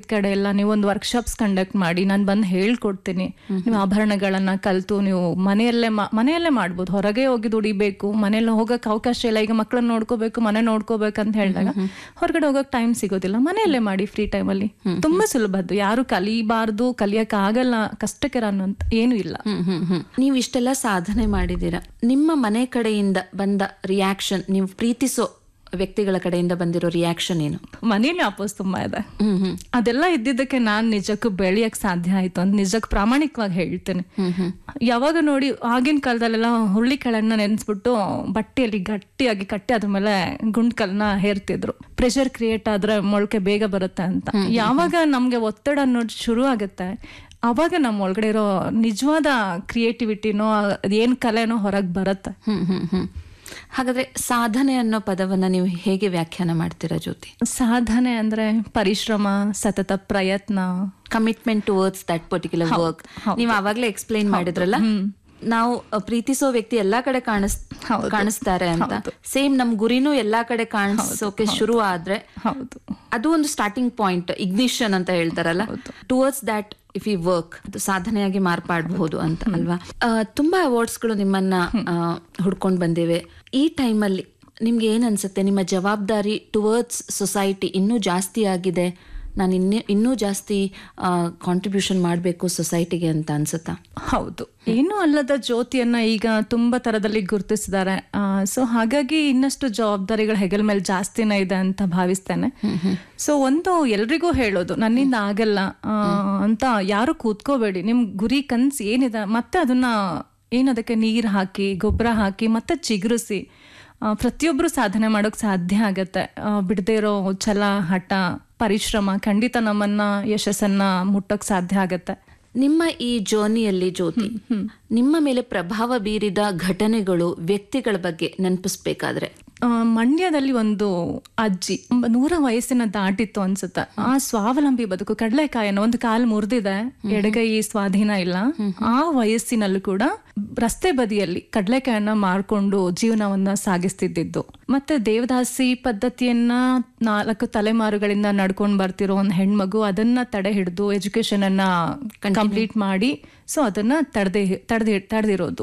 ಕಡೆ ಎಲ್ಲ ನೀವು ಒಂದು ವರ್ಕ್ಶಾಪ್ಸ್ ಕಂಡಕ್ಟ್ ಮಾಡಿ ನಾನು ಬಂದು ಹೇಳ್ಕೊಡ್ತೀನಿ ನೀವು ಆಭರಣಗಳನ್ನ ಕಲ್ತು ನೀವು ಮನೆಯಲ್ಲೇ ಮಾ- ಮನೆಯಲ್ಲೇ ಮಾಡ್ಬೋದು ಹೊರಗೆ ಹೋಗಿ ದುಡಿಬೇಕು ಮನೆಯಲ್ಲ ಹೋಗಕ್ ಅವಕಾಶ ಇಲ್ಲ ಈಗ ಮಕ್ಕಳನ್ನ ನೋಡ್ಕೋಬೇಕು ಮನೆ ನೋಡ್ಕೋಬೇಕಂತ ಹೇಳಿದಾಗ ಹೊರಗಡೆ ಹೋಗಕ್ ಟೈಮ್ ಸಿಗೋದಿಲ್ಲ ಮನೆಯಲ್ಲೇ ಮಾಡಿ ಫ್ರೀ ಟೈಮಲ್ಲಿ ತುಂಬಾ ಸುಲಭದ್ದು ಯಾರು ಕಲಿಬಾರ್ದು ಕಲಿಯಕ್ ಆಗಲ್ಲ ಕಷ್ಟಕರ ಅನ್ನೋಂತ ಏನು ಇಲ್ಲ ಹ್ಮ್ ಹ್ಮ್ ಹ್ಮ್ ನೀವು ಇಷ್ಟೆಲ್ಲ ಸಾಧನೆ ಮಾಡಿದ್ದೀರಾ ನಿಮ್ಮ ಮನೆ ಕಡೆಯಿಂದ ಬಂದ ರಿಯಾಕ್ಷನ್ ನೀವು ಪ್ರೀತಿಸೋ ವ್ಯಕ್ತಿಗಳ ಕಡೆಯಿಂದ ಬಂದಿರೋ ರಿಯಾಕ್ಷನ್ ಏನು ಮನೇಲಿ ಅಪೋಸ್ ತುಂಬಾ ಇದೆ ಹ್ಮ್ ಹ್ಮ್ ಅದೆಲ್ಲ ಇದ್ದಿದ್ದಕ್ಕೆ ನಾನ್ ನಿಜಕ್ಕೂ ಬೆಳೆಯಕ್ ಸಾಧ್ಯ ಆಯ್ತು ಅಂತ ನಿಜಕ್ಕೆ ಪ್ರಾಮಾಣಿಕವಾಗಿ ಹೇಳ್ತೇನೆ ಹ್ಮ್ ಹ್ಮ್ ಯಾವಾಗ ನೋಡಿ ಆಗಿನ ಕಾಲದಲ್ಲೆಲ್ಲ ಹುಳ್ಳಿ ಕಾಳನ್ನ ನೆನೆಸ್ಬಿಟ್ಟು ಬಟ್ಟೆಯಲ್ಲಿ ಗಟ್ಟಿಯಾಗಿ ಕಟ್ಟಿ ಅದ್ರ ಮೇಲೆ ಗುಂಡ್ಕಲ್ನ ಹೇರ್ತಿದ್ರು ಪ್ರೆಷರ್ ಕ್ರಿಯೇಟ್ ಆದ್ರೆ ಮೊಳಕೆ ಬೇಗ ಬರುತ್ತೆ ಅಂತ ಯಾವಾಗ ನಮ್ಗೆ ಒತ್ತಡ ಅನ್ನೋದು ಶುರು ಆಗುತ್ತೆ ಅವಾಗ ನಮ್ಮ ಒಳಗಡೆ ಇರೋ ನಿಜವಾದ ಕ್ರಿಯೇಟಿವಿಟಿನೋ ಏನ್ ಕಲೆನೋ ಹೊರಗೆ ಬರುತ್ತೆ ಹ್ಮ್ ಹ್ಮ್ ಹ್ಮ್ ಹಾಗಾದ್ರೆ ಸಾಧನೆ ಅನ್ನೋ ಪದವನ್ನ ನೀವು ಹೇಗೆ ವ್ಯಾಖ್ಯಾನ ಮಾಡ್ತೀರಾ ಜ್ಯೋತಿ ಸಾಧನೆ ಅಂದ್ರೆ ಪರಿಶ್ರಮ ಸತತ ಪ್ರಯತ್ನ commitment towards that particular work ನೀವು ಆವಾಗ್ಲೇ ಎಕ್ಸ್ಪ್ಲೈನ್ ಮಾಡಿದ್ರಲ್ಲ ನಾವು ಅ, ಪ್ರೀತಿಸೋ ವ್ಯಕ್ತಿ ಎಲ್ಲಾ ಕಡೆ ಕಾಣಿಸ್ ಕಾಣಿಸ್ತಾರೆ ಅಂತ ಸೇಮ್ ನಮ್ ಗುರಿನೂ ಎಲ್ಲಾ ಕಡೆ ಕಾಣಿಸೋಕೆ ಶುರು ಆದ್ರೆ ಹೌದು ಅದು ಒಂದು ಸ್ಟಾರ್ಟಿಂಗ್ ಪಾಯಿಂಟ್ ಇಗ್ನಿಷನ್ ಅಂತ ಹೇಳ್ತಾರಲ್ಲ towards that if you work ಅದು ಸಾಧನೆಯಾಗಿ ಮಾರ್ಪಾಡಬಹುದು ಅಂತ ಅಲ್ವಾ ಆ, ತುಂಬಾ ಅವಾರ್ಡ್ಸ್ಗಳು ನಿಮ್ಮನ್ನ ಆ, ಹುಡ್ಕೊಂಡ್ ಬಂದಿವೆ ಈ ಟೈಮಲ್ಲಿ ನಿಮ್ಗೆ ಏನ್ ಅನ್ಸುತ್ತೆ ನಿಮ್ಮ ಜವಾಬ್ದಾರಿ ಟುವರ್ಡ್ಸ್ ಸೊಸೈಟಿ ಇನ್ನೂ ಜಾಸ್ತಿ ಆಗಿದೆ ನಾನು ಇನ್ನೂ ಇನ್ನೂ ಜಾಸ್ತಿ ಕಾಂಟ್ರಿಬ್ಯೂಷನ್ ಮಾಡಬೇಕು ಸೊಸೈಟಿಗೆ ಅಂತ ಅನ್ಸುತ್ತಾ ಹೌದು ಏನು ಅಲ್ಲದ ಜ್ಯೋತಿಯನ್ನ ಈಗ ತುಂಬಾ ತರದಲ್ಲಿ ಗುರುತಿಸಿದ್ದಾರೆ ಸೊ ಹಾಗಾಗಿ ಇನ್ನಷ್ಟು ಜವಾಬ್ದಾರಿಗಳು ಹೆಗಲ ಮೇಲೆ ಜಾಸ್ತಿನೇ ಇದೆ ಅಂತ ಭಾವಿಸ್ತೇನೆ ಸೊ ಒಂದು ಎಲ್ರಿಗೂ ಹೇಳೋದು ನನ್ನಿಂದ ಆಗಲ್ಲ ಆ, ಅಂತ ಯಾರು ಕೂತ್ಕೋಬೇಡಿ ನಿಮ್ ಗುರಿ ಕನ್ಸ್ ಏನಿದೆ ಮತ್ತೆ ಅದನ್ನ ಏನದಕ್ಕೆ ನೀರ್ ಹಾಕಿ ಗೊಬ್ಬರ ಹಾಕಿ ಮತ್ತೆ ಚಿಗುರಿಸಿ ಆ, ಪ್ರತಿಯೊಬ್ರು ಸಾಧನೆ ಮಾಡೋಕ್ ಸಾಧ್ಯ ಆಗತ್ತೆ ಆ, ಬಿಡದೇ ಇರೋ ಛಲ ಹಠ ಪರಿಶ್ರಮ ಖಂಡಿತ ನಮ್ಮನ್ನ ಯಶಸ್ಸನ್ನ ಮುಟ್ಟೋಕ್ ಸಾಧ್ಯ ಆಗತ್ತೆ ನಿಮ್ಮ ಈ ಜರ್ನಿಯಲ್ಲಿ ಜ್ಯೋತಿ ನಿಮ್ಮ ಮೇಲೆ ಪ್ರಭಾವ ಬೀರಿದ ಘಟನೆಗಳು ವ್ಯಕ್ತಿಗಳ ಬಗ್ಗೆ ನೆನಪಿಸ್ಬೇಕಾದ್ರೆ ಆ, ಮಂಡ್ಯದಲ್ಲಿ ಒಂದು ಅಜ್ಜಿ ಒಂಬ- ನೂರ ವಯಸ್ಸಿನ ದಾಟಿತ್ತು ಅನ್ಸುತ್ತೆ ಆ ಸ್ವಾವಲಂಬಿ ಬದುಕು ಕಡಲೆಕಾಯನ್ನು ಒಂದು ಕಾಲು ಮುರಿದಿದೆ ಎಡಗೈ ಸ್ವಾಧೀನ ಇಲ್ಲ ಆ ವಯಸ್ಸಿನಲ್ಲೂ ಕೂಡ ರಸ್ತೆ ಬದಿಯಲ್ಲಿ ಕಡಲೆಕಾಯನ್ನ ಮಾರ್ಕೊಂಡು ಜೀವನವನ್ನ ಸಾಗಿಸ್ತಿದ್ದಿದ್ದು ಮತ್ತೆ ದೇವದಾಸಿ ಪದ್ಧತಿಯನ್ನ ನಾಲ್ಕು ತಲೆಮಾರುಗಳಿಂದ ನಡ್ಕೊಂಡ್ ಬರ್ತಿರೋ ಒಂದು ಹೆಣ್ಮಗು ಅದನ್ನ ತಡೆ ಹಿಡಿದು ಎಜುಕೇಶನ್ ಅನ್ನ ಕಂಪ್ಲೀಟ್ ಮಾಡಿ ಸೊ ಅದನ್ನ ತಡೆದೇ ತಡೆದಿ ತಡೆದಿರೋದು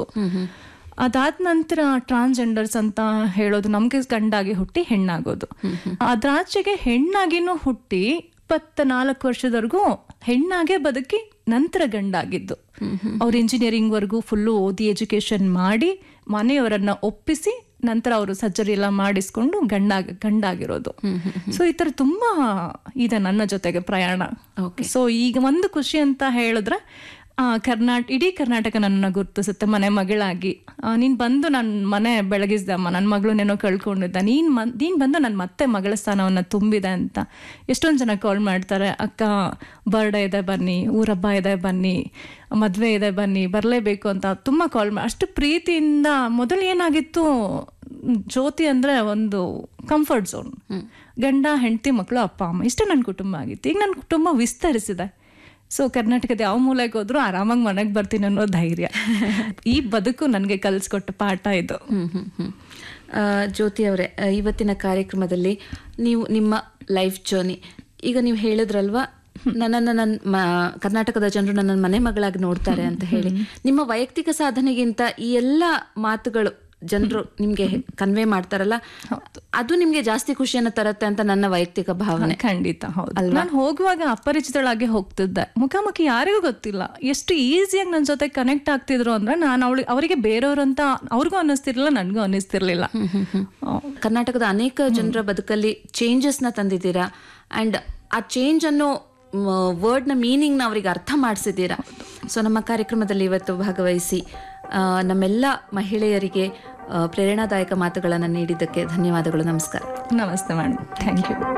ಅದಾದ ನಂತರ ಟ್ರಾನ್ಸ್ಜೆಂಡರ್ಸ್ ಅಂತ ಹೇಳೋದು ನಮ್ಗೆ ಗಂಡಾಗಿ ಹುಟ್ಟಿ ಹೆಣ್ಣಾಗೋದು ಅದ್ರಾಚೆಗೆ ಹೆಣ್ಣಾಗಿನೂ ಹುಟ್ಟಿ ಇಪ್ಪತ್ತ ನಾಲ್ಕು ವರ್ಷದವರೆಗೂ ಹೆಣ್ಣಾಗೆ ಬದುಕಿ ನಂತರ ಗಂಡಾಗಿದ್ದು ಅವ್ರು ಇಂಜಿನಿಯರಿಂಗ್ ವರ್ಗೂ ಫುಲ್ಲು ಓದಿ ಎಜುಕೇಶನ್ ಮಾಡಿ ಮನೆಯವರನ್ನ ಒಪ್ಪಿಸಿ ನಂತರ ಅವರು ಸರ್ಜರಿ ಎಲ್ಲ ಮಾಡಿಸ್ಕೊಂಡು ಗಂಡಾಗ ಗಂಡಾಗಿರೋದು ಸೊ ಈ ತರ ತುಂಬಾ ಇದೆ ನನ್ನ ಜೊತೆಗೆ ಪ್ರಯಾಣ ಸೊ ಈಗ ಒಂದು ಖುಷಿ ಅಂತ ಹೇಳಿದ್ರೆ ಆ, ಕರ್ನಾಟ ಇಡೀ ಕರ್ನಾಟಕ ನನ್ನನ್ನು ಗುರುತಿಸುತ್ತೆ ಮನೆ ಮಗಳಾಗಿ ಆ, ನೀನ್ ಬಂದು ನನ್ನ ಮನೆ ಬೆಳಗಿಸ್ದಮ್ಮ ನನ್ನ ಮಗಳು ನೆನೋ ಕಳ್ಕೊಂಡಿದ್ದ ನೀನ್ ಮನ್ ನೀನ್ ಬಂದು ನನ್ನ ಮತ್ತೆ ಮಗಳ ಸ್ಥಾನವನ್ನ ತುಂಬಿದೆ ಅಂತ ಎಷ್ಟೊಂದು ಜನ ಕಾಲ್ ಮಾಡ್ತಾರೆ ಅಕ್ಕ ಬರ್ಡೇ ಇದೆ ಬನ್ನಿ ಊರಬ್ಬ ಇದೆ ಬನ್ನಿ ಮದ್ವೆ ಇದೆ ಬನ್ನಿ ಬರಲೇಬೇಕು ಅಂತ ತುಂಬಾ ಕಾಲ್ ಮಾಡಿ ಅಷ್ಟು ಪ್ರೀತಿಯಿಂದ ಮೊದಲು ಏನಾಗಿತ್ತು ಜ್ಯೋತಿ ಅಂದ್ರೆ ಒಂದು ಕಂಫರ್ಟ್ ಝೋನ್ ಗಂಡ ಹೆಂಡತಿ ಮಕ್ಕಳು ಅಪ್ಪ ಅಮ್ಮ ಇಷ್ಟು ನನ್ನ ಕುಟುಂಬ ಆಗಿತ್ತು ಈಗ ನನ್ನ ಕುಟುಂಬ ವಿಸ್ತರಿಸಿದೆ ಸೊ ಕರ್ನಾಟಕದ ಯಾವ ಮೂಲೆಗೆ ಹೋದ್ರು ಆರಾಮಾಗಿ ಮನೆಗೆ ಬರ್ತೀನಿ ಅನ್ನೋ ಧೈರ್ಯ ಈ ಬದುಕು ನನಗೆ ಕಲಿಸ್ಕೊಟ್ಟ ಪಾಠ ಇದು ಹ್ಮ್ ಹ್ಮ್ ಹ್ಮ್ ಆ, ಜ್ಯೋತಿ ಅವರೇ ಆ, ಇವತ್ತಿನ ಕಾರ್ಯಕ್ರಮದಲ್ಲಿ ನೀವು ನಿಮ್ಮ ಲೈಫ್ ಜರ್ನಿ ಈಗ ನೀವು ಹೇಳಿದ್ರಲ್ವಾ ನನ್ನನ್ನು ನನ್ನ ಕರ್ನಾಟಕದ ಜನರು ನನ್ನ ಮನೆ ಮಗಳಾಗಿ ನೋಡ್ತಾರೆ ಅಂತ ಹೇಳಿ ನಿಮ್ಮ ವೈಯಕ್ತಿಕ ಸಾಧನೆಗಿಂತ ಈ ಎಲ್ಲ ಮಾತುಗಳು ಜನರು ನಿಮ್ಗೆ ಕನ್ವೆ ಮಾಡ್ತಾರಲ್ಲ ಅದು ನಿಮ್ಗೆ ಜಾಸ್ತಿ ಖುಷಿಯನ್ನ ತರತ್ತೆ ಅಂತ ನನ್ನ ವೈಯಕ್ತಿಕ ಭಾವನೆ ಖಂಡಿತ ಹೌದು ನಾನು ಹೋಗುವಾಗ ಅಪರಿಚಿತಳಾಗಿ ಹೋಗ್ತಿದ್ದೆ ಮುಖಾಮುಖಿ ಯಾರಿಗೂ ಗೊತ್ತಿಲ್ಲ ಎಷ್ಟು ಈಸಿಯಾಗಿ ನನ್ನ ಜೊತೆ ಕನೆಕ್ಟ್ ಆಗ್ತಿದ್ರು ಅಂದ್ರೆ ನಾನು ಅವಳಿ ಅವರಿಗೆ ಬೇರೆಯವರು ಅಂತ ಅವ್ರಿಗೂ ಅನ್ನಿಸ್ತಿರ್ಲಿಲ್ಲ ನನಗೂ ಅನ್ನಿಸ್ತಿರ್ಲಿಲ್ಲ ಕರ್ನಾಟಕದ ಅನೇಕ ಜನರ ಬದುಕಲ್ಲಿ ಚೇಂಜಸ್ ನ ತಂದಿದ್ದೀರಾ ಅಂಡ್ ಆ ಚೇಂಜ್ ಅನ್ನೋ ವರ್ಡ್ನ ಮೀನಿಂಗ್ನ ಅವರಿಗೆ ಅರ್ಥ ಮಾಡಿಸಿದ್ದೀರಾ ಸೊ ನಮ್ಮ ಕಾರ್ಯಕ್ರಮದಲ್ಲಿ ಇವತ್ತು ಭಾಗವಹಿಸಿ ಆ, ನಮ್ಮೆಲ್ಲ ಮಹಿಳೆಯರಿಗೆ ಆ, ಪ್ರೇರಣಾದಾಯಕ ಮಾತುಗಳನ್ನು ನೀಡಿದ್ದಕ್ಕೆ ಧನ್ಯವಾದಗಳು ನಮಸ್ಕಾರ ನಮಸ್ತೆ ಮೇಡಮ್ ಥ್ಯಾಂಕ್ ಯು